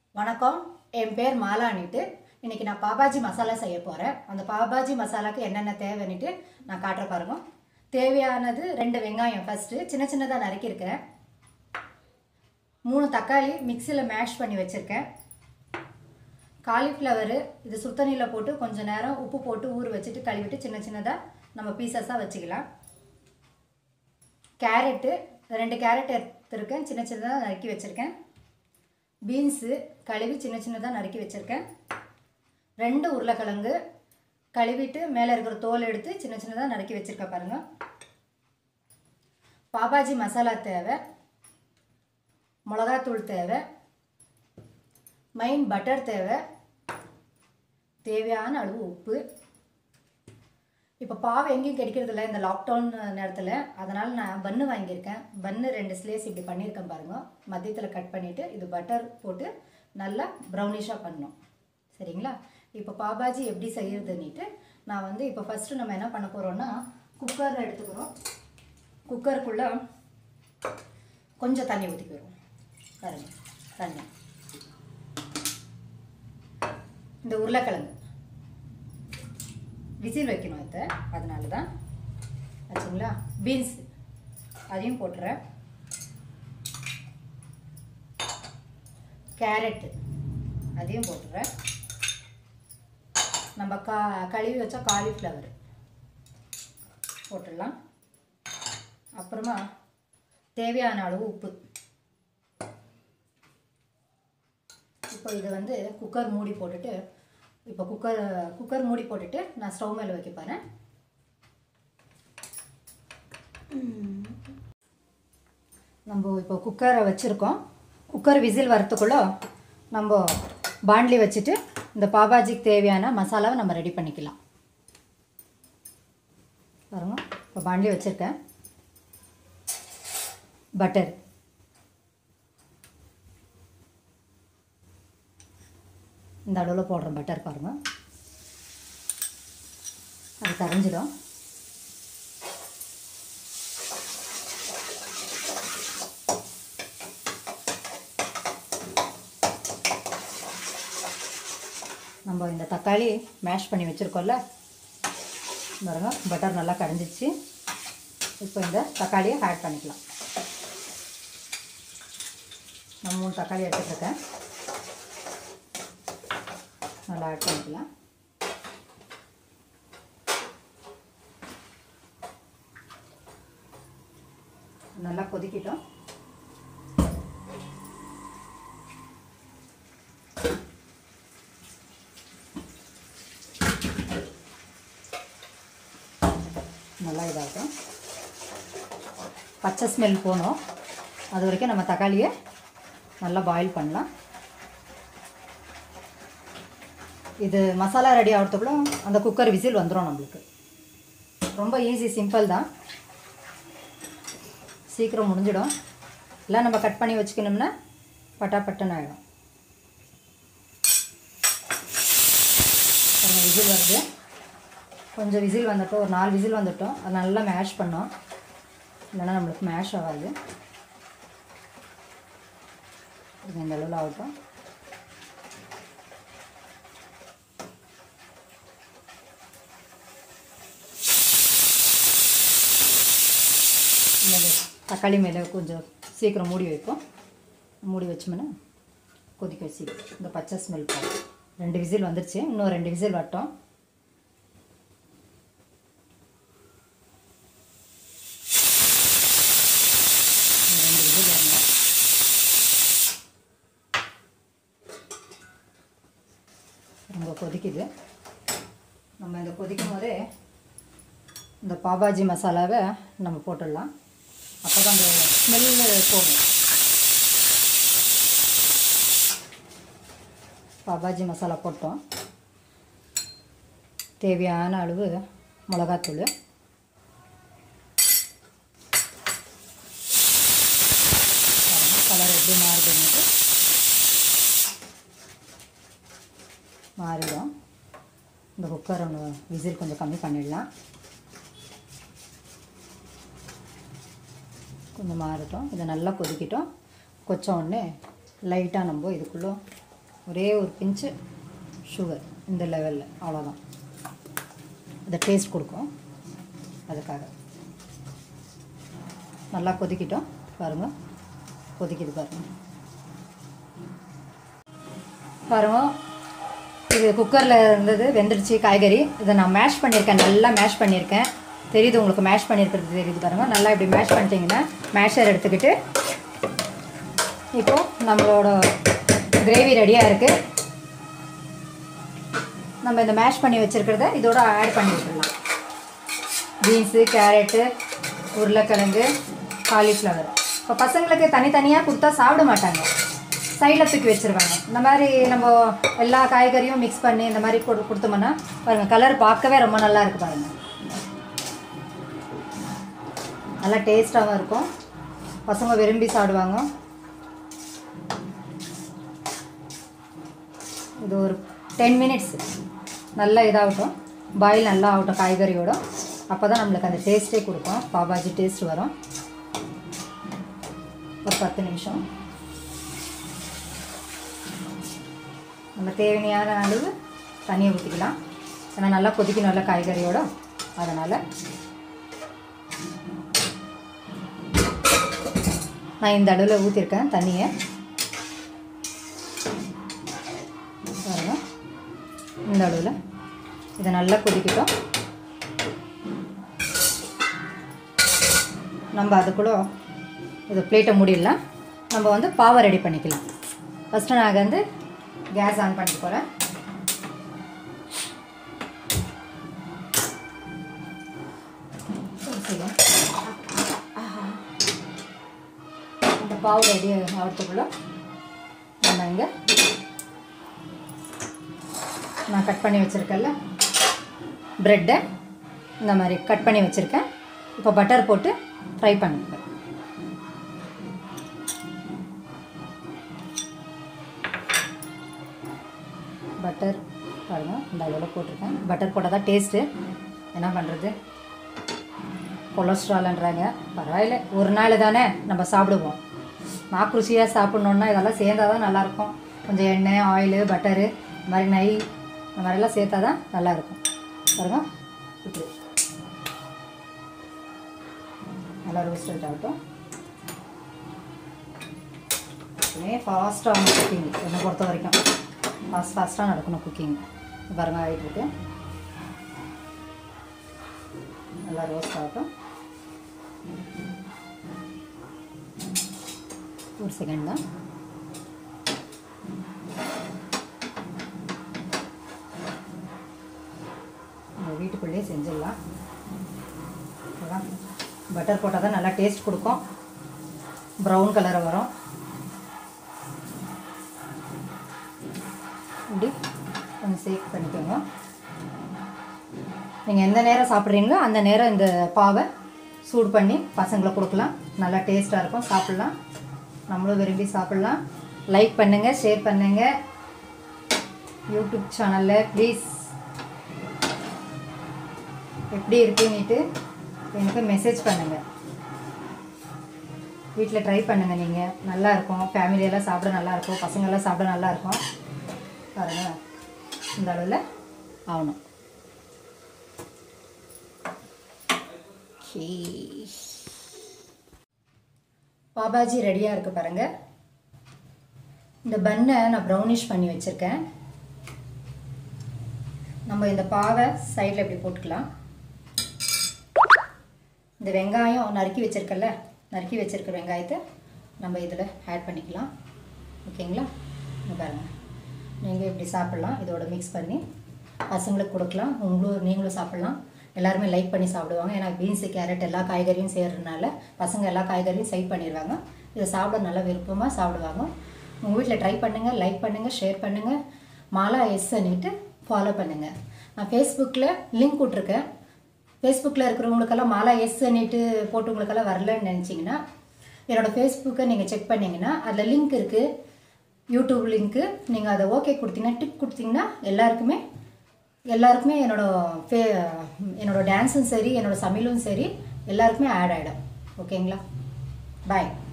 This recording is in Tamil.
வணக்கம் என் பேர் மாலானிட்டு இன்னைக்கு நான் பாபாஜி மசாலா செய்ய போகிறேன் அந்த பாபாஜி மசாலாக்கு என்னென்ன தேவைன்னுட்டு நான் காட்டுற பாருங்க தேவையானது ரெண்டு வெங்காயம் ஃபஸ்ட்டு சின்ன சின்னதாக நறுக்கியிருக்கிறேன் மூணு தக்காளி மிக்சியில் மேஷ் பண்ணி வச்சுருக்கேன் காலிஃப்ளவரு இது சுத்தண்ணியில் போட்டு கொஞ்ச நேரம் உப்பு போட்டு ஊற வச்சுட்டு கழுவிட்டு சின்ன சின்னதாக நம்ம பீசஸாக வச்சுக்கலாம் கேரட்டு ரெண்டு கேரட் எடுத்துருக்கேன் சின்ன சின்னதாக நறுக்கி வச்சுருக்கேன் பீன்ஸு கழுவி சின்ன சின்னதாக நறுக்கி வச்சுருக்கேன் ரெண்டு உருளைக்கிழங்கு கழுவிட்டு மேலே இருக்கிற தோல் எடுத்து சின்ன சின்னதாக நறுக்கி வச்சுருக்கேன் பாருங்கள் பாபாஜி மசாலா தேவை மிளகாத்தூள் தேவை மைன் பட்டர் தேவை தேவையான அளவு உப்பு இப்போ பாவை எங்கேயும் கிடைக்கிறதில்ல இந்த லாக்டவுன் நேரத்தில் அதனால் நான் பன்னு வாங்கியிருக்கேன் பன்னு ரெண்டு ஸ்லேஸ் இப்படி பண்ணியிருக்கேன் பாருங்கள் மத்தியத்தில் கட் பண்ணிவிட்டு இது பட்டர் போட்டு நல்லா ப்ரௌனிஷாக பண்ணணும் சரிங்களா இப்போ பாபாஜி எப்படி செய்யறதுன்னுட்டு நான் வந்து இப்போ ஃபஸ்ட்டு நம்ம என்ன பண்ண போகிறோம்னா குக்கர் எடுத்துக்கிறோம் குக்கருக்குள்ளே கொஞ்சம் தண்ணி ஊற்றிக்கிறோம் பாருங்க தண்ணி இந்த உருளைக்கிழங்கு விசில் வைக்கணும் இதை அதனால தான் ஆச்சுங்களா பீன்ஸ் அதையும் போட்டுறேன் கேரட்டு அதையும் போட்டுறேன் நம்ம கா கழுவி வச்ச காலிஃப்ளவர் போட்டுடலாம் அப்புறமா தேவையான அளவு உப்பு இப்போ இது வந்து குக்கர் மூடி போட்டுட்டு இப்போ குக்கர் குக்கர் மூடி போட்டுட்டு நான் ஸ்டவ் மேலே வைக்க போகிறேன் நம்ம இப்போ குக்கரை வச்சுருக்கோம் குக்கர் விசில் வரத்துக்குள்ளே நம்ம பாண்ட்லி வச்சுட்டு இந்த பாபாஜிக்கு தேவையான மசாலாவை நம்ம ரெடி பண்ணிக்கலாம் பாருங்க இப்போ பாண்ட்லி வச்சுருக்கேன் பட்டர் இந்த அளவில் போடுறோம் பட்டர் பாருங்கள் அது கரைஞ்சிடும் நம்ம இந்த தக்காளி மேஷ் பண்ணி வச்சுருக்கோம்ல பாருங்க பட்டர் நல்லா கரைஞ்சிச்சு இப்போ இந்த தக்காளியை ஆட் பண்ணிக்கலாம் நான் மூணு தக்காளி எடுத்துகிட்ருக்கேன் நல்லா ஆட் பண்ணிக்கலாம் நல்லா கொதிக்கிட்டோம் நல்லா இதாகட்டும் பச்சை ஸ்மெல் போகணும் அது வரைக்கும் நம்ம தக்காளியை நல்லா பாயில் பண்ணலாம் இது மசாலா ரெடி ஆகிறதுக்குள்ள அந்த குக்கர் விசில் வந்துடும் நம்மளுக்கு ரொம்ப ஈஸி சிம்பிள் தான் சீக்கிரம் முடிஞ்சிடும் இல்லை நம்ம கட் பண்ணி வச்சுக்கணும்னா பட்டா பட்டுன்னு ஆகிடும் பாருங்கள் விசில் வருது கொஞ்சம் விசில் வந்துட்டோம் ஒரு நாலு விசில் வந்துட்டோம் அது நல்லா மேஷ் பண்ணோம் இல்லைன்னா நம்மளுக்கு மேஷ் ஆகாது இது இந்த அளவில் ஆகட்டும் இந்த தக்காளி மேலே கொஞ்சம் சீக்கிரம் மூடி வைப்போம் மூடி வச்சோம்னா கொதிக்க வச்சு இந்த பச்சை ஸ்மெல் போகும் ரெண்டு விசில் வந்துருச்சு இன்னும் ரெண்டு விசில் வரட்டும் ரெண்டு விசில் வரணும் ரொம்ப கொதிக்குது நம்ம இந்த கொதிக்கும் போதே இந்த பாபாஜி மசாலாவை நம்ம போட்டுடலாம் அப்போ தான் அந்த ஸ்மெல்லு போகும் பாபாஜி மசாலா போட்டோம் தேவையான அளவு மிளகாத்தூள் கலர் எப்படி மாறுதுன்னுட்டு மாறிடும் இந்த குக்கர் ஒன்று விசில் கொஞ்சம் கம்மி பண்ணிடலாம் கொஞ்சம் மாறட்டும் இதை நல்லா கொதிக்கிட்டோம் கொச்ச உடனே லைட்டாக நம்ம இதுக்குள்ளே ஒரே ஒரு பிஞ்சு சுகர் இந்த லெவலில் அவ்வளோதான் இந்த டேஸ்ட் கொடுக்கும் அதுக்காக நல்லா கொதிக்கிட்டோம் பாருங்கள் கொதிக்குது பாருங்கள் பாருங்க இது குக்கரில் இருந்தது வெந்துடுச்சு காய்கறி இதை நான் மேஷ் பண்ணியிருக்கேன் நல்லா மேஷ் பண்ணியிருக்கேன் தெரியுது உங்களுக்கு மேஷ் பண்ணியிருக்கிறது தெரியுது பாருங்கள் நல்லா இப்படி மேஷ் பண்ணிட்டீங்கன்னா மேஷர் எடுத்துக்கிட்டு இப்போது நம்மளோட கிரேவி ரெடியாக இருக்குது நம்ம இந்த மேஷ் பண்ணி வச்சுருக்கிறத இதோட ஆட் பண்ணி விட்டுடலாம் பீன்ஸு கேரட்டு உருளைக்கிழங்கு காலிஃப்ளவர் இப்போ பசங்களுக்கு தனித்தனியாக கொடுத்தா சாப்பிட மாட்டாங்க சைடில் தூக்கி வச்சுருவாங்க இந்த மாதிரி நம்ம எல்லா காய்கறியும் மிக்ஸ் பண்ணி இந்த மாதிரி கொடு கொடுத்தோம்னா பாருங்கள் கலர் பார்க்கவே ரொம்ப நல்லா இருக்குது பாருங்கள் நல்லா டேஸ்ட்டாகவும் இருக்கும் பசங்க விரும்பி சாப்பிடுவாங்க இது ஒரு டென் மினிட்ஸ் நல்லா இதாகட்டும் பாயில் நல்லா ஆகட்டும் காய்கறியோட அப்போ தான் நம்மளுக்கு அந்த டேஸ்ட்டே கொடுக்கும் பாபாஜி டேஸ்ட் வரும் ஒரு பத்து நிமிஷம் நம்ம தேவையான அளவு தண்ணியை ஊற்றிக்கலாம் ஏன்னா நல்லா கொதிக்கணும்ல காய்கறியோட அதனால் நான் இந்த அளவில் ஊற்றிருக்கேன் தண்ணியை பாருங்க இந்த அளவில் இதை நல்லா கொதிக்கட்டும் நம்ம அதுக்குள்ள இது பிளேட்டை மூடிடலாம் நம்ம வந்து பாவை ரெடி பண்ணிக்கலாம் ஃபஸ்ட்டு நான் வந்து கேஸ் ஆன் பண்ணிட்டு போகிறேன் இந்த பாவு ரெடி ஆகிறதுக்குள்ள நம்ம இங்கே நான் கட் பண்ணி வச்சுருக்கேன்ல ப்ரெட்டை இந்த மாதிரி கட் பண்ணி வச்சுருக்கேன் இப்போ பட்டர் போட்டு ஃப்ரை பண்ணிப்பேன் பட்டர் பாருங்கள் இந்த அளவில் போட்டிருக்கேன் பட்டர் போட்டால் தான் டேஸ்ட்டு என்ன பண்ணுறது கொலஸ்ட்ரால்ன்றாங்க பரவாயில்ல ஒரு நாள் தானே நம்ம சாப்பிடுவோம் நாக்கு ருசியாக சாப்பிட்ணுன்னா இதெல்லாம் சேர்ந்தால் தான் நல்லாயிருக்கும் கொஞ்சம் எண்ணெய் ஆயிலு பட்டரு இந்த மாதிரி நெய் இந்த மாதிரிலாம் சேர்த்தா தான் நல்லாயிருக்கும் பாருங்க இப்படி நல்லா ரோஸ்டட் ஆகட்டும் எப்பவுமே ஃபாஸ்ட்டாக குக்கிங் என்னை பொறுத்த வரைக்கும் ஃபாஸ்ட் ஃபாஸ்ட்டாக நடக்கணும் குக்கிங் பாருங்க ஆகிட்டு இருக்கு நல்லா ரோஸ்ட் ஆகட்டும் ஒரு செகண்ட் தான் நம்ம வீட்டுக்குள்ளேயே செஞ்சிடலாம் அதான் பட்டர் போட்டால் தான் நல்லா டேஸ்ட் கொடுக்கும் ப்ரௌன் கலர் வரும் இப்படி கொஞ்சம் சேக் பண்ணிக்கோங்க நீங்கள் எந்த நேரம் சாப்பிட்றீங்களோ அந்த நேரம் இந்த பாவை சூடு பண்ணி பசங்களை கொடுக்கலாம் நல்லா டேஸ்ட்டாக இருக்கும் சாப்பிட்லாம் நம்மளும் விரும்பி சாப்பிட்லாம் லைக் பண்ணுங்கள் ஷேர் பண்ணுங்கள் யூடியூப் சேனலில் ப்ளீஸ் எப்படி இருக்குன்னுட்டு எனக்கு மெசேஜ் பண்ணுங்கள் வீட்டில் ட்ரை பண்ணுங்கள் நீங்கள் நல்லா இருக்கும் ஃபேமிலியெல்லாம் சாப்பிட நல்லா இருக்கும் பசங்கள்லாம் சாப்பிட நல்லா இருக்கும் பாருங்கள் இந்த அளவில் ஆகணும் ஓகே பாபாஜி ரெடியாக இருக்குது பாருங்கள் இந்த பன்னை நான் ப்ரௌனிஷ் பண்ணி வச்சுருக்கேன் நம்ம இந்த பாவை சைடில் இப்படி போட்டுக்கலாம் இந்த வெங்காயம் நறுக்கி வச்சிருக்கல நறுக்கி வச்சிருக்க வெங்காயத்தை நம்ம இதில் ஆட் பண்ணிக்கலாம் ஓகேங்களா இங்க பாருங்க நீங்கள் இப்படி சாப்பிட்லாம் இதோட மிக்ஸ் பண்ணி பசங்களுக்கு கொடுக்கலாம் உங்களும் நீங்களும் சாப்பிட்லாம் எல்லாருமே லைக் பண்ணி சாப்பிடுவாங்க ஏன்னா பீன்ஸு கேரட் எல்லா காய்கறியும் செய்கிறதுனால பசங்க எல்லா காய்கறியும் சைட் பண்ணிடுவாங்க இதை சாப்பிட நல்லா விருப்பமாக சாப்பிடுவாங்க உங்கள் வீட்டில் ட்ரை பண்ணுங்கள் லைக் பண்ணுங்கள் ஷேர் பண்ணுங்கள் மாலா எஸ் அன்னிட்டு ஃபாலோ பண்ணுங்கள் நான் ஃபேஸ்புக்கில் லிங்க் விட்ருக்கேன் ஃபேஸ்புக்கில் இருக்கிறவங்களுக்கெல்லாம் மாலா எஸ் அன்னிட்டு போட்டவங்களுக்கெல்லாம் வரலன்னு நினச்சிங்கன்னா என்னோடய ஃபேஸ்புக்கை நீங்கள் செக் பண்ணிங்கன்னா அதில் லிங்க் இருக்குது யூடியூப் லிங்க்கு நீங்கள் அதை ஓகே கொடுத்தீங்கன்னா டிக் கொடுத்தீங்கன்னா எல்லாருக்குமே எல்லாருக்குமே என்னோட ஃபே என்னோட டான்ஸும் சரி என்னோட சமையலும் சரி எல்லாருக்குமே ஆட் ஆகிடும் ஓகேங்களா பாய்